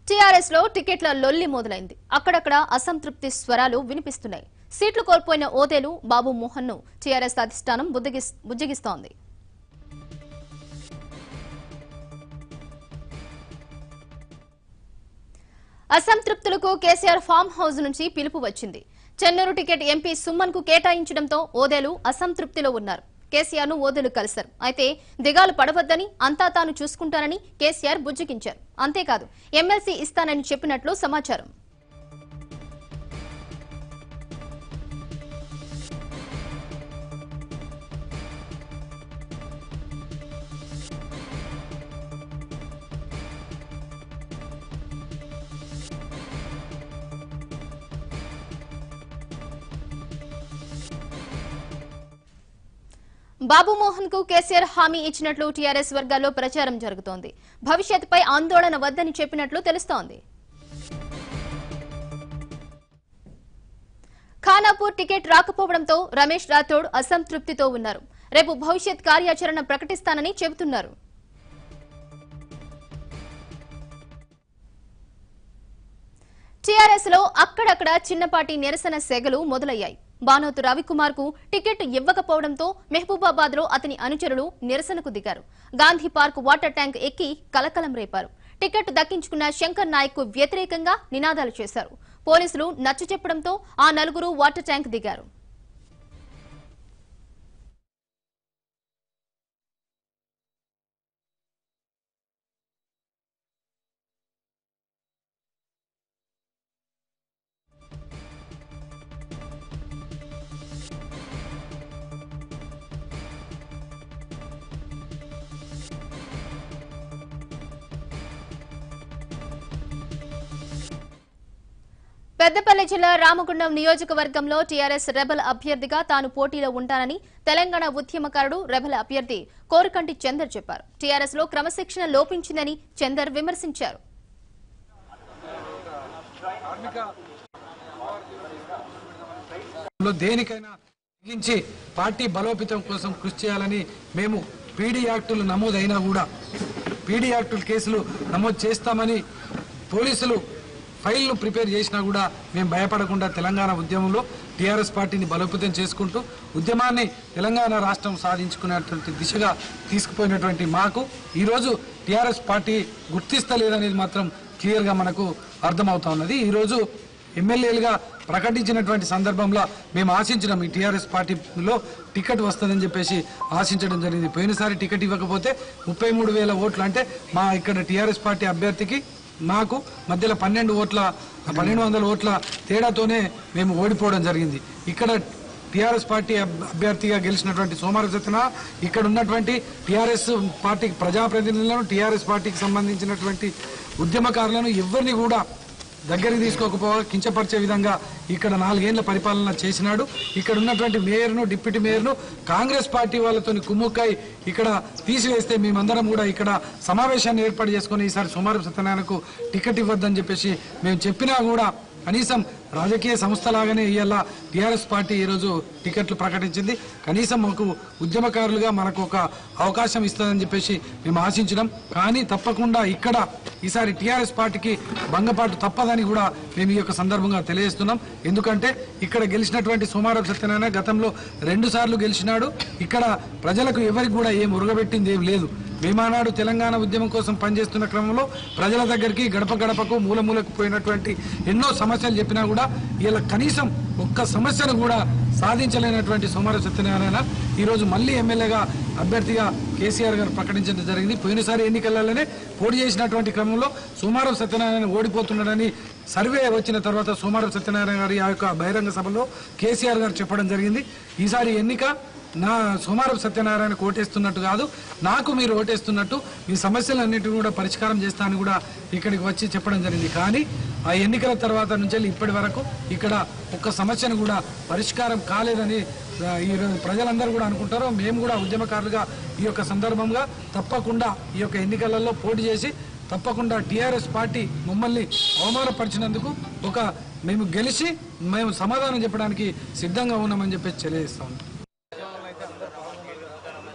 TRS లో టికెట్ల లొల్లి మొదలైంది అక్కడక్కడ అసంతృప్తి స్వరాలు వినిపిస్తున్నాయి సీట్లు కోల్పోయిన ఓదేలు బాబు మోహన్ ను టీఆర్ఎస్ అధిష్టానం బుద్దగిస్- బుజ్జగిస్తోంది అసంతృప్తులకు కేసీఆర్ ఫామ్ హౌస్ నుంచి పిలుపు వచ్చింది చెన్నూరు టికెట్ ఎంపీ సుమన్ కు కేటాయించడంతో ఓదేలు అసంతృప్తిలో ఉన్నారు కేసీఆర్ ను ఓదేలు కలిశారు అయితే దిగాలు పడవద్దని అంతా తాను చూసుకుంటానని కేసీఆర్ బుజ్జగించారు అంతేకాదు ఎమ్మెల్సీ ఇస్తానని చెప్పినట్లు సమాచారం బాబు మోహన్ కు కేసీఆర్ హామీ ఇచ్చినట్లు టీఆర్ఎస్ వర్గాల్లో ప్రచారం జరుగుతోంది భవిష్యత్తుపై ఆందోళన వద్దని చెప్పినట్లు తెలుస్తోంది ఖానాపూర్ టికెట్ రాకపోవడంతో రమేష్ రాథోడ్ అసంతృప్తితో ఉన్నారు రేపు భవిష్యత్ కార్యాచరణ ప్రకటిస్తానని చెబుతున్నారు టీఆర్ఎస్ లో అక్కడక్కడ చిన్నపాటి నిరసన సెగలు మొదలయ్యాయి బానోతు రవికుమార్ కు టికెట్ ఇవ్వకపోవడంతో మెహబూబాబాద్ లో అతని అనుచరులు నిరసనకు దిగారు గాంధీ పార్క్ వాటర్ ట్యాంక్ ఎక్కి కలకలం రేపారు టికెట్ దక్కించుకున్న శంకర్ నాయక్ కు వ్యతిరేకంగా నినాదాలు చేశారు పోలీసులు నచ్చ చెప్పడంతో ఆ నలుగురు వాటర్ ట్యాంక్ దిగారు పెద్దపల్లి జిల్లా రామగుండం నియోజకవర్గంలో టీఆర్ఎస్ రెబల్ అభ్యర్థిగా తాను పోటీలో ఉంటానని తెలంగాణ ఉద్యమకారుడు రెబల్ అభ్యర్థి కోరకంటి చందర్ చెప్పారు టీఆర్ఎస్ లో క్రమశిక్షణ లోపించిందని చందర్ విమర్శించారు లో దేనికైనా తెగించి పార్టీ బలోపేతం కోసం కృషి చేయాలని మేము పీడీ యాక్టులు నమోదైనా కూడా పీడీ యాక్టుల కేసులు నమోదు చేస్తామని పోలీసులు ఫైల్ను ప్రిపేర్ చేసినా కూడా మేము భయపడకుండా తెలంగాణ ఉద్యమంలో టీఆర్ఎస్ పార్టీని బలోపేతం చేసుకుంటూ ఉద్యమాన్ని తెలంగాణ రాష్ట్రం సాధించుకునేటువంటి దిశగా తీసుకుపోయినటువంటి మాకు ఈరోజు టీఆర్ఎస్ పార్టీ గుర్తిస్తలేదనేది మాత్రం క్లియర్గా మనకు అర్థమవుతా ఉన్నది ఈరోజు ఎమ్మెల్యేలుగా ప్రకటించినటువంటి సందర్భంలో మేము ఆశించినాం ఈ టీఆర్ఎస్ పార్టీలో టికెట్ వస్తుందని చెప్పేసి ఆశించడం జరిగింది పోయినసారి టికెట్ ఇవ్వకపోతే ముప్పై మూడు వేల ఓట్లు అంటే మా ఇక్కడ టీఆర్ఎస్ పార్టీ అభ్యర్థికి మాకు మధ్యలో పన్నెండు ఓట్ల పన్నెండు వందల ఓట్ల తేడాతోనే మేము ఓడిపోవడం జరిగింది ఇక్కడ టీఆర్ఎస్ పార్టీ అబ్- అభ్యర్థిగా గెలిచినటువంటి సోమార సత్యన ఇక్కడ ఉన్నటువంటి టీఆర్ఎస్ పార్టీ ప్రజాప్రతినిధులను టీఆర్ఎస్ పార్టీకి సంబంధించినటువంటి ఉద్యమకారులను ఎవరిని కూడా దగ్గరికి తీసుకోకపోగా కించపరిచే విధంగా ఇక్కడ నాలుగేళ్ల పరిపాలన చేసినాడు ఇక్కడ ఉన్నటువంటి మేయర్ను డిప్యూటీ మేయర్ను కాంగ్రెస్ పార్టీ వాళ్ళతో కుమ్ముక్కై ఇక్కడ తీసివేస్తే మేమందరం కూడా ఇక్కడ సమావేశాన్ని ఏర్పాటు చేసుకొని ఈసారి సుమారు సత్యనారాయణకు టికెట్ ఇవ్వద్దని చెప్పేసి మేము చెప్పినా కూడా కనీసం రాజకీయ సంస్థలాగానే ఇవాళ టీఆర్ఎస్ పార్టీ ఈరోజు టికెట్లు ప్రకటించింది కనీసం మాకు ఉద్యమకారులుగా మనకు ఒక అవకాశం ఇస్తుందని చెప్పేసి మేము ఆశించినాం కానీ తప్పకుండా ఇక్కడ ఈసారి టీఆర్ఎస్ పార్టీకి భంగపాటు తప్పదని కూడా మేము ఈ యొక్క సందర్భంగా తెలియజేస్తున్నాం ఎందుకంటే ఇక్కడ గెలిచినటువంటి సోమారావు సత్యనారాయణ గతంలో రెండు సార్లు గెలిచినాడు ఇక్కడ ప్రజలకు ఎవరికి కూడా ఏం ఉరగబెట్టింది ఏం లేదు మేమానాడు తెలంగాణ ఉద్యమం కోసం పనిచేస్తున్న క్రమంలో ప్రజల దగ్గరికి గడప గడపకు మూల మూలకు పోయినటువంటి ఎన్నో సమస్యలు చెప్పినా కూడా ఇలా కనీసం ఒక్క సమస్యను కూడా సాధించలేనటువంటి సోమార సత్యనారాయణ ఈరోజు మళ్ళీ ఎమ్మెల్యేగా అభ్యర్థిగా కేసీఆర్ గారు ప్రకటించడం జరిగింది పోయినసారి ఎన్నికలలోనే పోటీ చేసినటువంటి క్రమంలో సోమారం సత్యనారాయణ ఓడిపోతున్నాడని సర్వే వచ్చిన తర్వాత సోమారం సత్యనారాయణ గారి ఆ యొక్క బహిరంగ సభలో కేసీఆర్ గారు చెప్పడం జరిగింది ఈసారి ఎన్నిక నా సోమారం సత్యనారాయణకు ఓటేస్తున్నట్టు కాదు నాకు మీరు ఓటేస్తున్నట్టు మీ సమస్యలన్నిటిని కూడా పరిష్కారం చేస్తానని కూడా ఇక్కడికి వచ్చి చెప్పడం జరిగింది కానీ ఆ ఎన్నికల తర్వాత నుంచి ఇప్పటి వరకు ఇక్కడ ఒక్క సమస్యను కూడా పరిష్కారం కాలేదని ఆ, ఈ రోజు ప్రజలందరూ కూడా అనుకుంటారు మేము కూడా ఉద్యమకారులుగా ఈ యొక్క సందర్భంగా తప్పకుండా ఈ యొక్క ఎన్నికలలో పోటీ చేసి తప్పకుండా టీఆర్ఎస్ పార్టీ మమ్మల్ని అవమానపరిచినందుకు ఒక మేము గెలిచి మేము సమాధానం చెప్పడానికి సిద్ధంగా ఉన్నామని చెప్పేసి తెలియజేస్తాం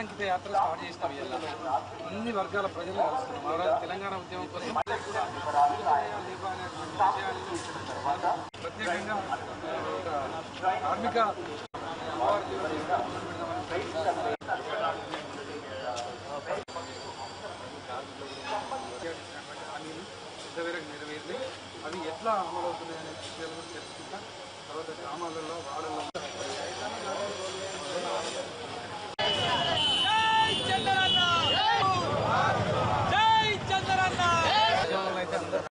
ప్రజాంకిత యాత్ర స్టార్ట్ చేసినాం ఇవాళ అన్ని వర్గాల ప్రజలు కలుస్తున్నాం ఆ రోజు తెలంగాణ ఉద్యమం కోసం ప్రత్యేకంగా ఒక కార్మిక హామీలు ఇంతవరకు నెరవేరింది అవి ఎట్లా అమలవుతున్నాయి అనే విషయాలు కూడా తెలుసుకుంటా తర్వాత గ్రామాలలో వాడల్లో